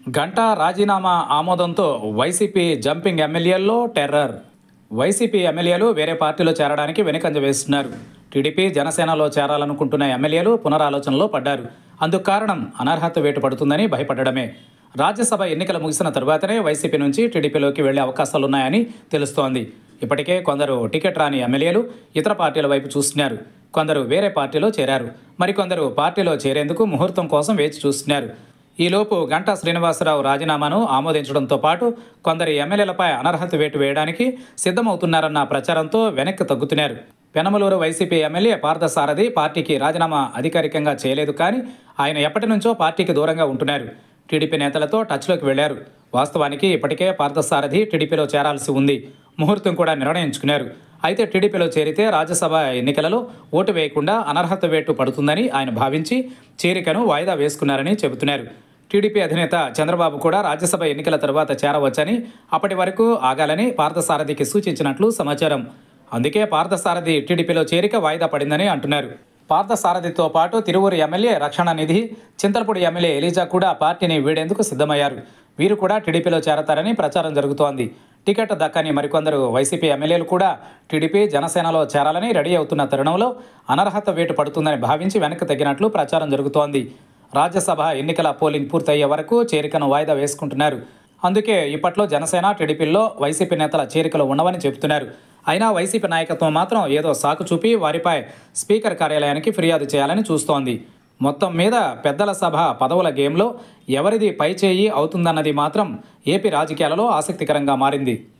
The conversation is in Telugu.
గంటా రాజీనామా ఆమోదంతో వైసీపీ జంపింగ్ ఎమ్మెల్యేల్లో టెర్రర్ వైసీపీ ఎమ్మెల్యేలు వేరే పార్టీలో చేరడానికి వెనుకంజ వేస్తున్నారు టీడీపీ జనసేనలో చేరాలనుకుంటున్న ఎమ్మెల్యేలు పునరాలోచనలో పడ్డారు అందుకు కారణం అనర్హత వేటు పడుతుందని భయపడడమే రాజ్యసభ ఎన్నికలు ముగిసిన తరువాతనే వైసీపీ నుంచి టీడీపీలోకి వెళ్లే అవకాశాలున్నాయని తెలుస్తోంది ఇప్పటికే కొందరు టికెట్ రాని ఎమ్మెల్యేలు ఇతర పార్టీల వైపు చూస్తున్నారు కొందరు వేరే పార్టీలో చేరారు మరికొందరు పార్టీలో చేరేందుకు ముహూర్తం కోసం వేచి చూస్తున్నారు ఈలోపు గంటా శ్రీనివాసరావు రాజీనామాను ఆమోదించడంతో పాటు కొందరు ఎమ్మెల్యేలపై అనర్హత వేటు వేయడానికి సిద్ధమవుతున్నారన్న ప్రచారంతో వెనక్కి తగ్గుతున్నారు పెనమలూరు వైసీపీ ఎమ్మెల్యే పార్థసారథి పార్టీకి రాజీనామా అధికారికంగా చేయలేదు కానీ ఆయన ఎప్పటి నుంచో పార్టీకి దూరంగా ఉంటున్నారు టీడీపీ నేతలతో టచ్లోకి వెళ్లారు వాస్తవానికి ఇప్పటికే పార్థసారథి టీడీపీలో చేరాల్సి ఉంది ముహూర్తం కూడా నిర్ణయించుకున్నారు అయితే టీడీపీలో చేరితే రాజ్యసభ ఎన్నికలలో ఓటు వేయకుండా అనర్హత వేటు పడుతుందని ఆయన భావించి చేరికను వాయిదా వేసుకున్నారని చెబుతున్నారు టీడీపీ అధినేత చంద్రబాబు కూడా రాజ్యసభ ఎన్నికల తర్వాత చేరవచ్చని అప్పటి వరకు ఆగాలని పార్థసారథికి సూచించినట్లు సమాచారం అందుకే పార్థసారథి టీడీపీలో చేరిక వాయిదా పడిందని అంటున్నారు పార్థసారథితో పాటు తిరువురు ఎమ్మెల్యే రక్షణ నిధి చింతలపూడి ఎమ్మెల్యే ఎలీజా కూడా పార్టీని వీడేందుకు సిద్ధమయ్యారు వీరు కూడా టీడీపీలో చేరతారని ప్రచారం జరుగుతోంది టికెట్ దక్కని మరికొందరు వైసీపీ ఎమ్మెల్యేలు కూడా టీడీపీ జనసేనలో చేరాలని రెడీ అవుతున్న తరుణంలో అనర్హత వేటు పడుతుందని భావించి వెనక్కి తగ్గినట్లు ప్రచారం జరుగుతోంది రాజ్యసభ ఎన్నికల పోలింగ్ పూర్తయ్యే వరకు చేరికను వాయిదా వేసుకుంటున్నారు అందుకే ఇప్పట్లో జనసేన టీడీపీల్లో వైసీపీ నేతల చేరికలు ఉండవని చెబుతున్నారు అయినా వైసీపీ నాయకత్వం మాత్రం ఏదో సాకు చూపి వారిపై స్పీకర్ కార్యాలయానికి ఫిర్యాదు చేయాలని చూస్తోంది మొత్తం మీద పెద్దల సభ పదవుల గేమ్లో ఎవరిది పైచేయి అవుతుందన్నది మాత్రం ఏపీ రాజకీయాలలో ఆసక్తికరంగా మారింది